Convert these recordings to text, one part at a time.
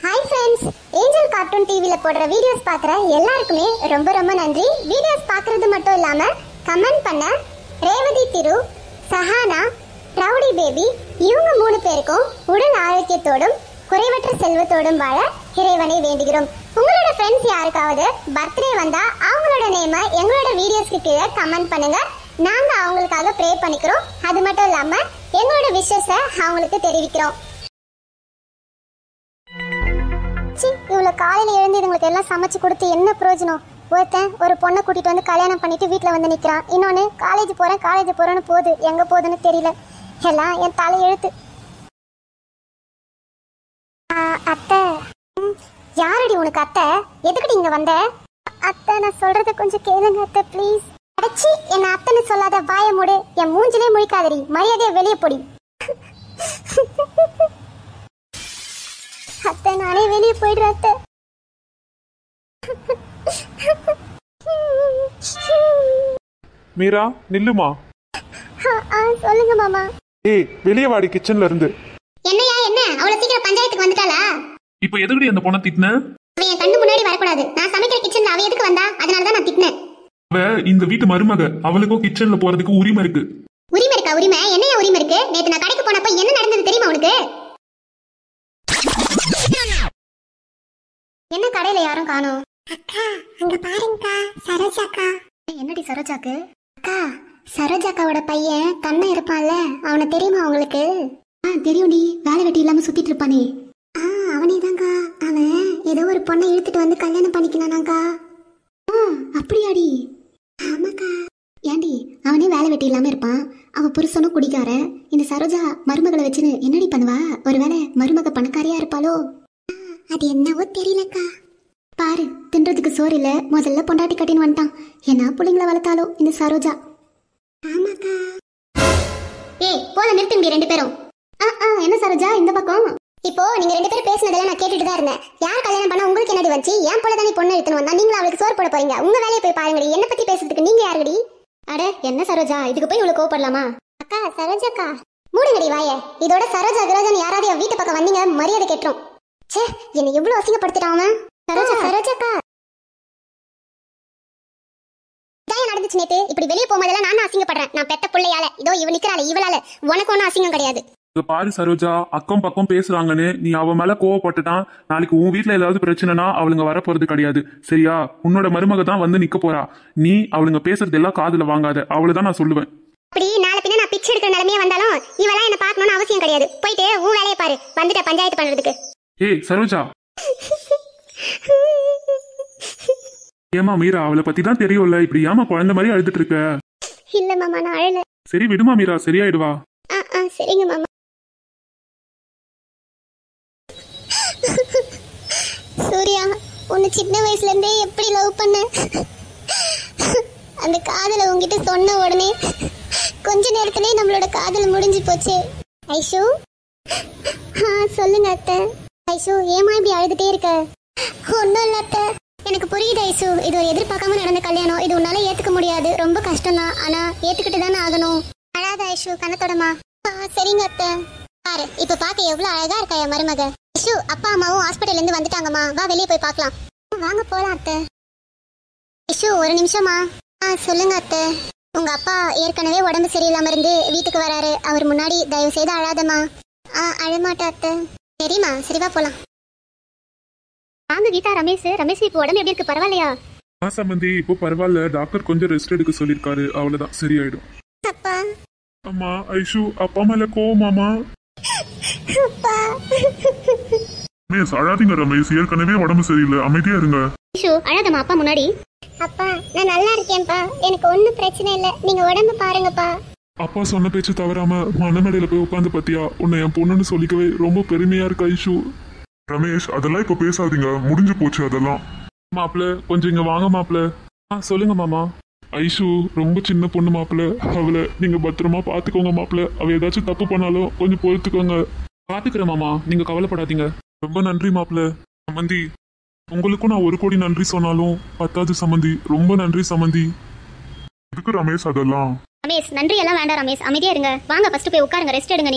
hi friends angel cartoon டிவியில் போடுற videos பார்க்குற எல்லாருக்குமே ரொம்ப ரொம்ப நன்றி வீடியோஸ் பார்க்குறது மட்டும் இல்லாமல் கமெண்ட் பண்ண ரேவதி திரு சஹானா ரவுடி பேபி இவங்க மூணு பேருக்கும் உடல் ஆரோக்கியத்தோடும் குறைவற்ற செல்வத்தோடும் வாழ இறைவனை வேண்டுகிறோம் உங்களோட ஃப்ரெண்ட்ஸ் யாருக்காவது பர்த்டே வந்தா அவங்களோட நேமை எங்களோட வீடியோஸ்க்கு கீழே கமெண்ட் பண்ணுங்க நாங்க அவங்களுக்காக ப்ரே பண்ணிக்கிறோம் அது மட்டும் இல்லாம எங்களோட விஷஸை அவங்களுக்கு தெரிவிக்கிறோம் சி இவ்வளோ காலையில் எழுந்து இதுங்களுக்கு எல்லாம் சமைச்சு கொடுத்து என்ன பிரயோஜனம் ஒருத்தன் ஒரு பொண்ணை கூட்டிட்டு வந்து கல்யாணம் பண்ணிட்டு வீட்டில் வந்து நிற்கிறான் இன்னொன்று காலேஜ் போகிறேன் காலேஜ் போகிறேன்னு போகுது எங்கே போகுதுன்னு தெரியல எல்லாம் என் தலை எழுத்து ஆ, அத்தை ம், யாரடி உனக்கு அத்தை எதுக்குடி இங்கே வந்த அத்தை நான் சொல்றத கொஞ்சம் கேளுங்க அத்தை ப்ளீஸ் அடைச்சி என்ன அத்தைன்னு சொல்லாத வாய மூடு என் மூஞ்சிலே முழிக்காதடி மரியாதையை வெளியே போடி அத்தை நானே வெளியே போயிடுறேன் அத்தை மீரா நில்லுமா ஆ, ஆ, சொல்லுங்க மாமா ஏய் வெளியே வாடி கிச்சன்ல இருந்து என்னையா என்ன அவ்வளவு சீக்கிரம் பஞ்சாயத்துக்கு வந்துட்டாளா இப்ப எதுக்குடி அந்த பொண்ணை திட்டின அவ என் கண்ணு முன்னாடி வரக்கூடாது நான் சமைக்கிற கிச்சன்ல அவ எதுக்கு வந்தா அதனால தான் நான் திட்டினேன் அவ இந்த வீட்டு மருமக அவளுக்கும் கிச்சன்ல போறதுக்கு உரிமை இருக்கு உரிமை இருக்கா உரிமை என்னையா உரிமை இருக்கு நேத்து நான் கடைக்கு போனப்ப என்ன நடந்தது தெரியுமா உனக்கு என்ன கடையில யாரும் காணோம் அக்கா அங்க பாருங்கக்கா சரோஜாக்கா என்னடி சரோஜாக்கு அக்கா சரோஜாக்காவோட பையன் கண்ணன் இருப்பான்ல அவனை தெரியுமா உங்களுக்கு ஆ தெரியும்டி வேலை வெட்டி இல்லாம சுத்திட்டு இருப்பானே ஆ அவனே தான்க்கா அவன் ஏதோ ஒரு பொண்ணை இழுத்துட்டு வந்து கல்யாணம் பண்ணிக்கலானாக்கா ஆ அப்படியாடி ஆமாக்கா ஏண்டி அவனே வேலை வெட்டி இல்லாம இருப்பான் அவ புருஷனும் குடிக்கார இந்த சரோஜா மருமகளை வச்சுன்னு என்னடி பண்ணுவா ஒருவேளை மருமக பணக்காரியா இருப்பாளோ அது என்னவோ தெரியலக்கா பாரு தின்றதுக்கு சோறு இல்ல முதல்ல பொண்டாட்டி கட்டின்னு வந்துட்டான் என்ன பிள்ளைங்கள வளர்த்தாலோ இந்த சரோஜா ஆமாக்கா ஏய் போல நிறுத்துங்க ரெண்டு பேரும் ஆ ஆ என்ன சரோஜா இந்த பக்கம் இப்போ நீங்க ரெண்டு பேரும் பேசினதெல்லாம் நான் கேட்டுட்டு தான் இருந்தேன் யார் கல்யாணம் பண்ணா உங்களுக்கு என்னடி வந்துச்சு ஏன் போல தானே பொண்ணு எடுத்துன்னு வந்தா நீங்களும் அவளுக்கு சோறு போட போறீங்க உங்க வேலையை போய் பாருங்கடி என்ன பத்தி பேசுறதுக்கு நீங்க யாருடி அட என்ன சரோஜா இதுக்கு போய் இவ்வளவு கோவப்படலாமா அக்கா சரோஜாக்கா மூடுங்கடி வாய இதோட சரோஜா கிரோஜன் யாராவது என் வீட்டு பக்கம் வந்தீங்க மரியாதை கெட்டுரும் ச்சே என்னை எவ்வளவு அசிங்கப்படுத்திட்டான் அவன் சரோஜா சரோஜாக்கா இதான் நடந்துச்சு நேத்து இப்படி வெளியே போகும்போதெல்லாம் நான் அசிங்கப்படுறேன் நான் பெத்த பிள்ளையால இதோ இவ நிக்கிறாள் இவளால உனக்கு ஒன்றும் அசிங்கம் கிடையாது இங்க பாரு சரோஜா அக்கம் பக்கம் பேசுறாங்கன்னு நீ அவ மேல கோவப்பட்டுட்டான் நாளைக்கு உன் வீட்ல ஏதாவது பிரச்சனைனா அவளுங்க வர போறது கிடையாது சரியா உன்னோட மருமக தான் வந்து நிக்க போறா நீ அவளுங்க பேசுறது எல்லாம் காதுல வாங்காத அவ்வளவுதான் நான் சொல்லுவேன் அப்படி நாளை பின்ன நான் பிச்சை எடுக்கிற நிலைமையே வந்தாலும் இவெல்லாம் என்ன பார்க்கணும்னு அவசியம் கிடையாது போயிட்டு உன் வேலையை பாரு வந்துட்ட பஞ்சாயத்து பண்றதுக்கு ஏய் சரோஜா ஏமா மீரா அவளை பத்தி தான் தெரியும்ல இப்படி ஏமா குழந்தை மாதிரி அழுதுட்டு இருக்க இல்ல மாமா நான் அழல சரி விடுமா மீரா சரியாயிடுவா ஆ ஆ சரிங்க மாமா சூர்யா உன்னை சின்ன வயசுல இருந்தே எப்படி லவ் பண்ண அந்த காதலை உன்கிட்ட சொன்ன உடனே கொஞ்ச நேரத்திலே நம்மளோட காதல் முடிஞ்சு போச்சு ஐஷு ஆ சொல்லுங்க அத்தை ஐஷு ஏமா இப்படி அழுதுட்டே இருக்க ஒன்றும் இல்லை அத்தை எனக்கு புரியுது ஐசு இது ஒரு எதிர்பார்க்காம நடந்த கல்யாணம் இது உன்னால ஏத்துக்க முடியாது ரொம்ப கஷ்டம் தான் ஆனா ஏத்துக்கிட்டு தானே ஆகணும் அழாத ஐஷு கண்ணத்தோடமா ஆ, சரிங்க அத்தை பாரு இப்ப பார்க்க எவ்வளவு அழகா இருக்கா என் மருமக ஐஷு அப்பா அம்மாவும் ஹாஸ்பிட்டல்ல இருந்து வந்துட்டாங்கம்மா வா வெளியே போய் பார்க்கலாம் வாங்க போலாம் அத்தை ஐஷு ஒரு நிமிஷமா ஆ சொல்லுங்க அத்தை உங்க அப்பா ஏற்கனவே உடம்பு சரியில்லாம இருந்து வீட்டுக்கு வராரு அவர் முன்னாடி தயவு செய்து அழாதம்மா ஆ அழமாட்டா அத்தை சரிம்மா சரிவா போலாம் வாங்க கீதா ரமேஷ் ரமேஷ் இப்போ உடம்பு எப்படி இருக்கு பரவாயில்லையா ஆ சம்பந்தி இப்போ பரவாயில்ல டாக்டர் கொஞ்சம் ரெஸ்ட் எடுக்க சொல்லிருக்காரு அவ்வளவுதான் சரியாயிடும் அப்பா அம்மா ஐஷு அப்பா மேல கோவமாமா அப்பா ரமேஷ் அழாதீங்க ரமேஷ் ஏற்கனவே உடம்பு சரியில்லை அமைதியா இருங்க ஐஷு அழாதம்மா அப்பா முன்னாடி அப்பா நான் நல்லா இருக்கேன்ப்பா எனக்கு ஒன்றும் பிரச்சனை இல்லை நீங்க உடம்பு பாருங்கப்பா அப்பா சொன்ன பேச்சு தவறாம மனமேடையில போய் உட்காந்து பாத்தியா உன்னை என் பொண்ணுன்னு சொல்லிக்கவே ரொம்ப பெருமையா இருக்கு ஐஷு ரமேஷ் அதெல்லாம் இப்ப பேசாதீங்க முடிஞ்சு போச்சு அதெல்லாம் மாப்பிள்ள கொஞ்சம் இங்க வாங்க மாப்பிள்ள ஆ சொல்லுங்க மாமா ஐஷு ரொம்ப சின்ன பொண்ணு மாப்பிள்ள அவளை நீங்க பத்திரமா பாத்துக்கோங்க மாப்பிள்ள அவ ஏதாச்சும் தப்பு பண்ணாலும் கொஞ்சம் பொறுத்துக்கோங்க பாத்துக்கிறேன் மாமா நீங்க கவலைப்படாதீங்க ரொம்ப நன்றி மாப்பிள்ள சமந்தி உங்களுக்கும் நான் ஒரு கோடி நன்றி சொன்னாலும் பத்தாது சமந்தி ரொம்ப நன்றி சமந்தி எதுக்கு ரமேஷ் அதெல்லாம் ரமேஷ் நன்றி எல்லாம் வேண்டாம் ரமேஷ் அமைதியா இருங்க வாங்க ஃபர்ஸ்ட் போய் உட்காருங்க ரெஸ்ட் எடுங்க நீங்க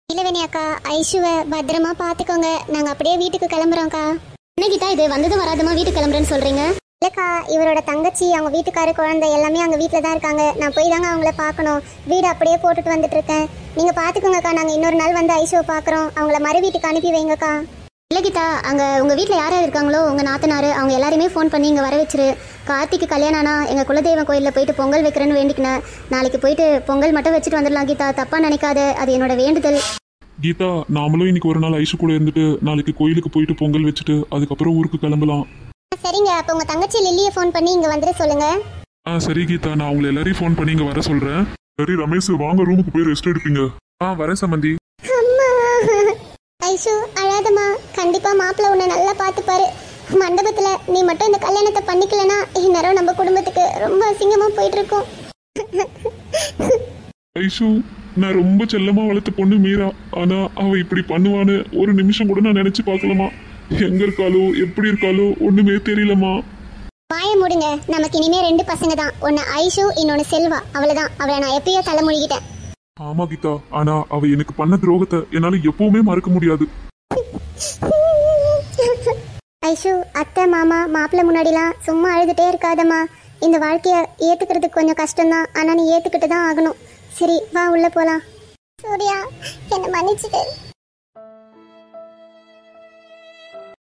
இளவேணி அக்கா ஐஷுவை பத்திரமா பாத்துக்கோங்க நாங்க அப்படியே வீட்டுக்கு கிளம்புறோம்க்கா என்ன கீதா இது வந்ததும் வராதமா வீட்டுக்கு கிளம்புறேன்னு சொல்றீங்க இல்லக்கா இவரோட தங்கச்சி அவங்க வீட்டுக்காரு குழந்தை எல்லாமே அங்க வீட்டில் தான் இருக்காங்க நான் போய் தாங்க அவங்கள பார்க்கணும் வீடு அப்படியே போட்டுட்டு வந்துட்டு இருக்கேன் நீங்க பாத்துக்கோங்கக்கா நாங்க இன்னொரு நாள் வந்து ஐஷுவை பார்க்குறோம் அவங்கள மறு வீட்டுக்கு அனுப்பி வைங்கக்கா இல்ல கீதா அங்க உங்க வீட்ல யார் யார் இருக்காங்களோ உங்க நாத்தனாரு அவங்க எல்லாரையுமே ஃபோன் பண்ணி இங்க வர வச்சிரு கார்த்திக்கு கல்யாணம் ஆனா எங்க குலதெய்வம் கோயில்ல போயிட்டு பொங்கல் வைக்கிறேன்னு வேண்டிக்கினேன் நாளைக்கு போயிட்டு பொங்கல் மட்டும் வச்சுட்டு வந்துடலாம் கீதா தப்பா நினைக்காத அது என்னோட வேண்டுதல் கீதா நாமளும் இன்னைக்கு ஒரு நாள் ஐஷு கூட இருந்துட்டு நாளைக்கு கோயிலுக்கு போயிட்டு பொங்கல் வச்சுட்டு அதுக்கப்புறம் ஊருக்கு கிளம்பலாம் சரிங்க அப்ப உங்க தங்கச்சி லில்லியை ஃபோன் பண்ணி இங்க வந்துட சொல்லுங்க ஆ சரி கீதா நான் உங்களை எல்லாரையும் ஃபோன் பண்ணி இங்க வர சொல்றேன் சரி ரமேஷ் வாங்க ரூமுக்கு போய் ரெஸ்ட் எடுப்பீங்க ஆ வரேன் சம்பந்தி அம்மா ஐஷு அழாதம்மா கண்டிப்பா மாப்பிள்ள உன்னை நல்லா பார்த்துப்பாரு மண்டபத்துல நீ மட்டும் இந்த கல்யாணத்தை பண்ணிக்கலனா இந்நேரம் நம்ம குடும்பத்துக்கு ரொம்ப அசிங்கமா போயிட்டு இருக்கோம் ஐஷு நான் ரொம்ப செல்லமா வளர்த்த பொண்ணு மீரா ஆனா அவ இப்படி பண்ணுவான்னு ஒரு நிமிஷம் கூட நான் நினைச்சு பார்க்கலமா எங்க இருக்காளோ எப்படி இருக்காளோ ஒண்ணுமே தெரியலமா வாய மூடுங்க நமக்கு இனிமே ரெண்டு பசங்க தான் ஒன்னு ஐஷு இன்னொன்னு செல்வா அவ்வளவுதான் அவளை நான் எப்பயோ தலைமொழிகிட்டேன் ஆமா கீதா ஆனா அவ எனக்கு பண்ண துரோகத்தை என்னால எப்பவுமே மறக்க முடியாது ஐஷு அத்தை மாமா மாப்பிள்ளை முன்னாடிலாம் சும்மா அழுதுட்டே இருக்காதம்மா இந்த வாழ்க்கைய ஏத்துக்கிறதுக்கு கொஞ்சம் கஷ்டம்தான் ஆனா நீ ஏத்துக்கிட்டு தான் ஆகணும் சரி வா உள்ள போலாம் சூர்யா என்ன மன்னிச்சிடு